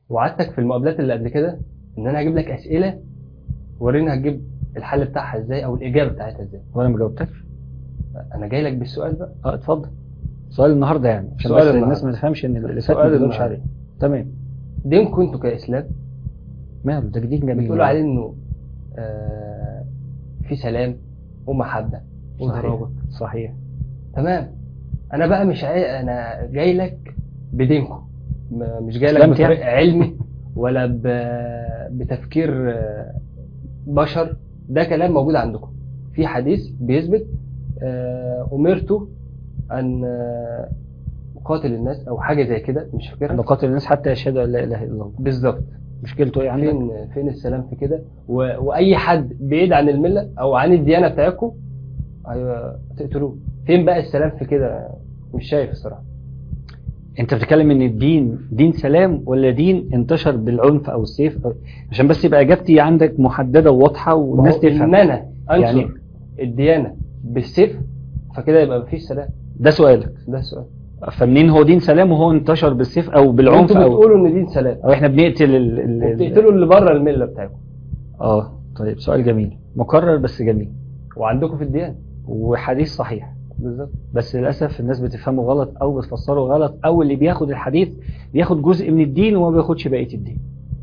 وعدتك في المقابلات اللي قبل كده ان انا هجيب لك اسئله وريني هتجيب الحل بتاعها ازاي او الاجابه بتاعتها ازاي وانا ما جاوبتكش انا جاي لك بالسؤال بقى اه اتفضل سؤال النهارده يعني عشان سؤال بس النهاردة. الناس ما تفهمش ان اللي فات سؤال ما تجاوبش النهاردة. عليه تمام دينكم انتوا كاسلام ماله ده جديد جميل بتقولوا عليه انه آه في سلام ومحبه صحيح وترابط صحيح تمام انا بقى مش عاي... انا جاي لك بدينكم م- مش جاي لك أسلمت يعني؟ بطريق علمي ولا ب... بتفكير آه، بشر ده كلام موجود عندكم في حديث بيثبت آه، امرت ان آه، اقاتل الناس او حاجه زي كده مش فاكرها نقاتل الناس حتى يشهدوا ان لا اله الا الله بالظبط مشكلته ايه عندك؟ فين فين السلام في كده و... واي حد بعيد عن المله او عن الديانه بتاعتكم ايوه تقتلوه فين بقى السلام في كده مش شايف الصراحه انت بتتكلم ان الدين دين سلام ولا دين انتشر بالعنف او السيف أو عشان بس يبقى اجابتي عندك محدده وواضحه والناس ما هو تفهم ان انا انصر يعني- يعني الديانه بالسيف فكده يبقى مفيش سلام ده سؤالك ده السؤال فمنين هو دين سلام وهو انتشر بالسيف او بالعنف انتوا او بتقولوا ان دين سلام او احنا بنقتل ال... ال... ال... وبتقتلوا اللي بره المله بتاعتكم اه طيب سؤال جميل مكرر بس جميل وعندكم في الديانه وحديث صحيح بالظبط بس للاسف الناس بتفهمه غلط او بتفسره غلط او اللي بياخد الحديث بياخد جزء من الدين وما بياخدش بقيه الدين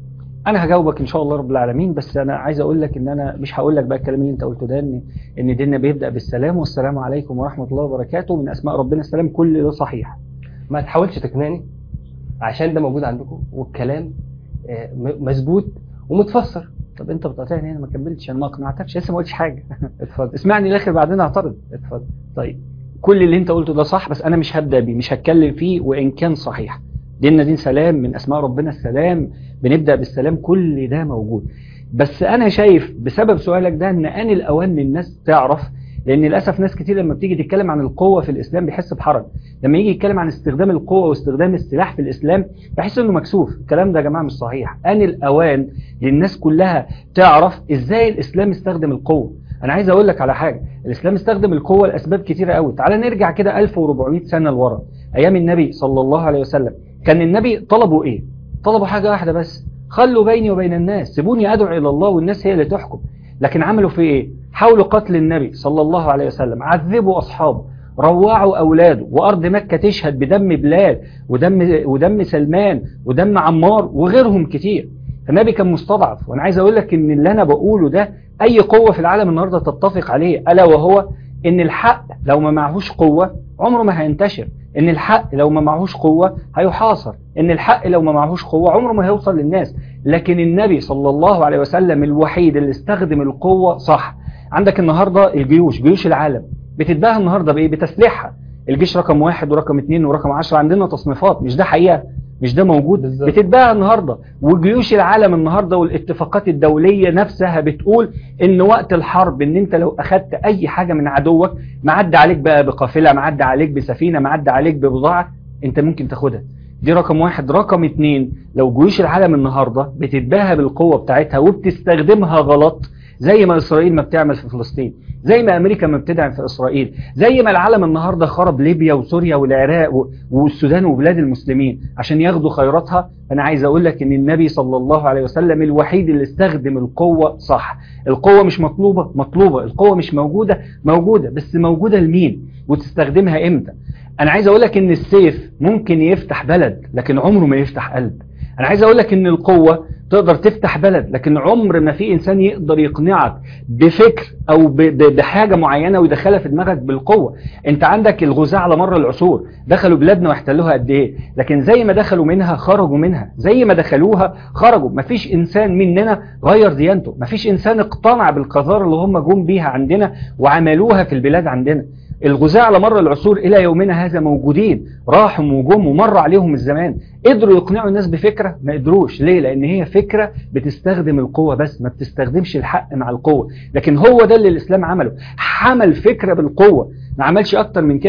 انا هجاوبك ان شاء الله رب العالمين بس انا عايز اقول لك ان انا مش هقول لك بقى الكلام اللي انت قلته ده ان ان ديننا بيبدا بالسلام والسلام عليكم ورحمه الله وبركاته من اسماء ربنا السلام كل ده صحيح ما تحاولش تقنعني عشان ده موجود عندكم والكلام آه، م- مظبوط ومتفسر طب انت بتقاطعني انا ما كملتش انا ما اقنعتكش لسه ما قلتش حاجه اتفضل اسمعني الاخر بعدين اعترض اتفضل طيب كل اللي انت قلته ده صح بس انا مش هبدا بيه مش هتكلم فيه وان كان صحيح ديننا دين سلام من اسماء ربنا السلام بنبدا بالسلام كل ده موجود بس انا شايف بسبب سؤالك ده ان ان الاوان ان الناس تعرف لان للاسف ناس كتير لما بتيجي تتكلم عن القوه في الاسلام بيحس بحرج لما يجي يتكلم عن استخدام القوه واستخدام السلاح في الاسلام بحس انه مكسوف الكلام ده يا جماعه مش صحيح ان الاوان للناس كلها تعرف ازاي الاسلام استخدم القوه انا عايز اقول لك على حاجه الاسلام استخدم القوه لاسباب كتيره قوي تعال نرجع كده 1400 سنه لورا ايام النبي صلى الله عليه وسلم كان النبي طلبوا ايه طلبوا حاجه واحده بس خلوا بيني وبين الناس سيبوني ادعو الى الله والناس هي اللي تحكم لكن عملوا في ايه حاولوا قتل النبي صلى الله عليه وسلم عذبوا اصحابه روعوا اولاده وارض مكه تشهد بدم بلال ودم ودم سلمان ودم عمار وغيرهم كتير النبي كان مستضعف وانا عايز اقول لك ان اللي انا بقوله ده اي قوه في العالم النهارده تتفق عليه الا وهو ان الحق لو ما معهوش قوه عمره ما هينتشر ان الحق لو ما معهوش قوه هيحاصر ان الحق لو ما معهوش قوه عمره ما هيوصل للناس لكن النبي صلى الله عليه وسلم الوحيد اللي استخدم القوه صح عندك النهارده الجيوش جيوش العالم بتتباهى النهارده بايه بتسليحها الجيش رقم واحد ورقم اثنين ورقم عشرة عندنا تصنيفات مش ده حقيقه مش ده موجود بالظبط. بتتباهى النهارده وجيوش العالم النهارده والاتفاقات الدوليه نفسها بتقول ان وقت الحرب ان انت لو اخدت اي حاجه من عدوك معدي عليك بقى بقافله معدي عليك بسفينه معدي عليك ببضاعه انت ممكن تاخدها دي رقم واحد رقم اتنين لو جيوش العالم النهارده بتتباهى بالقوه بتاعتها وبتستخدمها غلط زي ما اسرائيل ما بتعمل في فلسطين زي ما امريكا ما بتدعم في اسرائيل زي ما العالم النهارده خرب ليبيا وسوريا والعراق و- والسودان وبلاد المسلمين عشان ياخدوا خيراتها انا عايز اقول لك ان النبي صلى الله عليه وسلم الوحيد اللي استخدم القوه صح القوه مش مطلوبه مطلوبه القوه مش موجوده موجوده بس موجوده لمين وتستخدمها امتى انا عايز اقول لك ان السيف ممكن يفتح بلد لكن عمره ما يفتح قلب انا عايز اقول لك ان القوه تقدر تفتح بلد لكن عمر ما في انسان يقدر يقنعك بفكر او ب- ب- بحاجه معينه ويدخلها في دماغك بالقوه انت عندك الغزاة على مر العصور دخلوا بلادنا واحتلوها قد ايه لكن زي ما دخلوا منها خرجوا منها زي ما دخلوها خرجوا مفيش انسان مننا غير ديانته مفيش انسان اقتنع بالقذاره اللي هم جم بيها عندنا وعملوها في البلاد عندنا الغزاة على مر العصور إلى يومنا هذا موجودين راحوا وجم ومر عليهم الزمان قدروا يقنعوا الناس بفكرة ما قدروش ليه لأن هي فكرة بتستخدم القوة بس ما بتستخدمش الحق مع القوة لكن هو ده اللي الإسلام عمله حمل فكرة بالقوة ما عملش أكتر من كده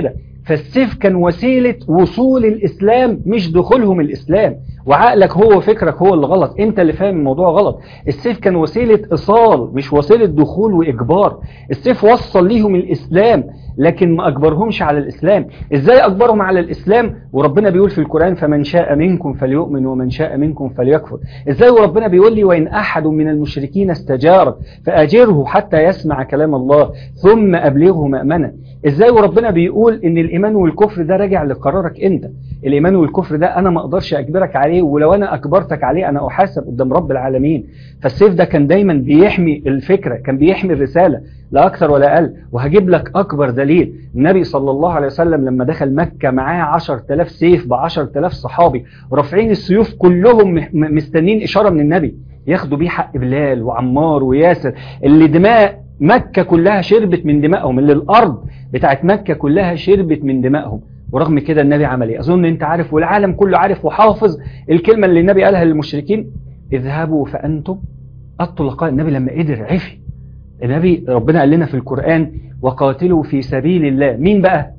فالسيف كان وسيلة وصول الإسلام مش دخولهم الإسلام وعقلك هو فكرك هو اللي غلط انت اللي فاهم الموضوع غلط السيف كان وسيلة إصال مش وسيلة دخول وإجبار السيف وصل ليهم الإسلام لكن ما أجبرهمش على الإسلام إزاي أجبرهم على الإسلام وربنا بيقول في القرآن فمن شاء منكم فليؤمن ومن شاء منكم فليكفر إزاي وربنا بيقول لي وإن أحد من المشركين استجارك فأجره حتى يسمع كلام الله ثم أبلغه مأمنا إزاي وربنا بيقول إن الإيمان والكفر ده راجع لقرارك أنت الإيمان والكفر ده أنا ما أقدرش أجبرك عليه ولو أنا أجبرتك عليه أنا أحاسب قدام رب العالمين فالسيف ده كان دايما بيحمي الفكرة كان بيحمي الرسالة لا أكثر ولا أقل وهجيب لك أكبر دليل النبي صلى الله عليه وسلم لما دخل مكة معاه 10000 سيف ب 10000 صحابي رافعين السيوف كلهم مستنين إشارة من النبي ياخدوا بيه حق بلال وعمار وياسر اللي دماء مكة كلها شربت من دمائهم اللي الأرض بتاعت مكة كلها شربت من دمائهم ورغم كده النبي عمل ايه اظن انت عارف والعالم كله عارف وحافظ الكلمة اللي النبي قالها للمشركين اذهبوا فأنتم الطلقاء النبي لما قدر عفي النبي ربنا قال لنا في القرآن وقاتلوا في سبيل الله مين بقى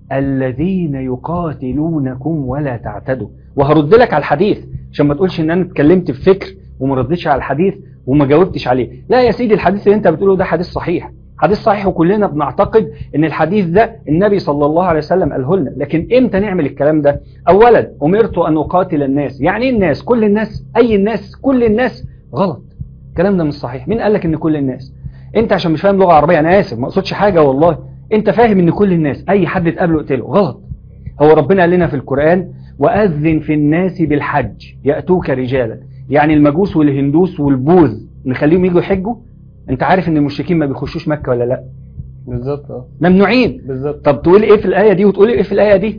الذين يقاتلونكم ولا تعتدوا وهرد لك على الحديث عشان ما تقولش ان انا اتكلمت في فكر وما ردتش على الحديث وما جاوبتش عليه لا يا سيدي الحديث اللي انت بتقوله ده حديث صحيح حديث صحيح وكلنا بنعتقد ان الحديث ده النبي صلى الله عليه وسلم قاله لنا لكن امتى نعمل الكلام ده اولا امرت ان اقاتل الناس يعني ايه الناس كل الناس اي الناس كل الناس غلط الكلام ده مش صحيح مين قال لك ان كل الناس انت عشان مش فاهم لغه عربيه انا اسف ما اقصدش حاجه والله انت فاهم ان كل الناس اي حد تقابله اقتله غلط هو ربنا قال لنا في القران واذن في الناس بالحج ياتوك رجالا يعني المجوس والهندوس والبوذ نخليهم يجوا يحجوا انت عارف ان المشركين ما بيخشوش مكه ولا لا بالظبط اه ممنوعين بالظبط طب تقول ايه في الايه دي وتقول ايه في الايه دي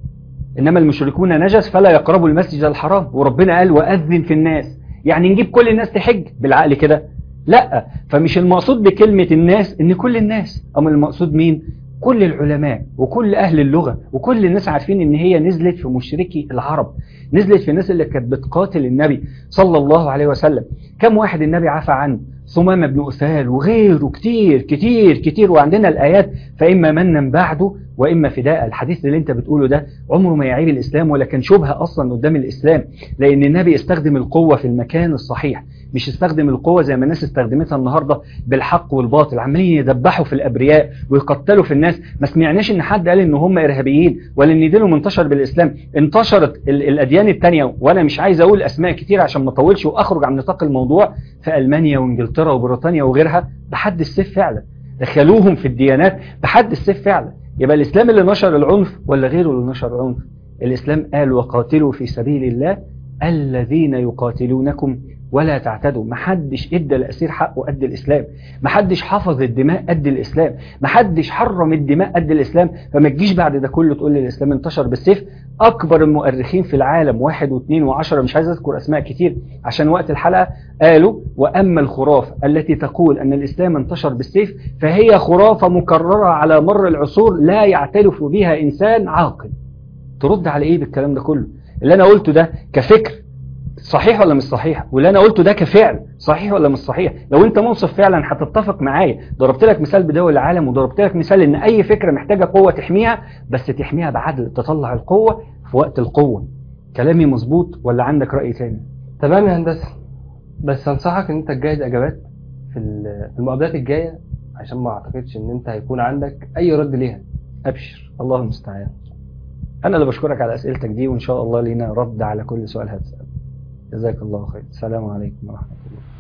انما المشركون نجس فلا يقربوا المسجد الحرام وربنا قال واذن في الناس يعني نجيب كل الناس تحج بالعقل كده لا فمش المقصود بكلمة الناس ان كل الناس اما المقصود مين كل العلماء وكل اهل اللغة وكل الناس عارفين ان هي نزلت في مشركي العرب نزلت في الناس اللي كانت بتقاتل النبي صلى الله عليه وسلم كم واحد النبي عفى عنه ثمامة بن أثال وغيره كتير كتير كتير وعندنا الآيات فإما منا بعده وإما فداء الحديث اللي انت بتقوله ده عمره ما يعيب الإسلام ولا كان شبهة أصلا قدام الإسلام لأن النبي استخدم القوة في المكان الصحيح مش استخدم القوة زي ما الناس استخدمتها النهاردة بالحق والباطل عمالين يدبحوا في الأبرياء ويقتلوا في الناس ما سمعناش إن حد قال إن هم إرهابيين ولا إن دينهم انتشر بالإسلام انتشرت ال- الأديان التانية وأنا مش عايز أقول أسماء كتير عشان ما أطولش وأخرج عن نطاق الموضوع في ألمانيا وإنجلترا وبريطانيا وغيرها بحد السيف فعلا دخلوهم في الديانات بحد السيف فعلا يبقى الإسلام اللي نشر العنف ولا غيره اللي نشر العنف الإسلام قال وقاتلوا في سبيل الله الذين يقاتلونكم ولا تعتدوا محدش ادى الاسير حقه قد الاسلام محدش حفظ الدماء قد الاسلام محدش حرم الدماء قد الاسلام فما تجيش بعد ده كله تقول لي الاسلام انتشر بالسيف اكبر المؤرخين في العالم واحد واثنين وعشرة مش عايز اذكر اسماء كتير عشان وقت الحلقة قالوا واما الخرافة التي تقول ان الاسلام انتشر بالسيف فهي خرافة مكررة على مر العصور لا يعترف بها انسان عاقل ترد على ايه بالكلام ده كله اللي انا قلته ده كفكر صحيح ولا مش صحيح واللي انا قلته ده كفعل صحيح ولا مش صحيح لو انت منصف فعلا هتتفق معايا ضربت لك مثال بدول العالم وضربت لك مثال ان اي فكره محتاجه قوه تحميها بس تحميها بعدل تطلع القوه في وقت القوه كلامي مظبوط ولا عندك راي تاني تمام يا هندسة بس انصحك ان انت تجهز اجابات في ال- في المقابلات الجاية عشان ما اعتقدش ان انت هيكون عندك اي رد ليها ابشر الله المستعان انا اللي بشكرك على اسئلتك دي وان شاء الله لينا رد على كل سؤال هتساله جزاك الله خير السلام عليكم ورحمه الله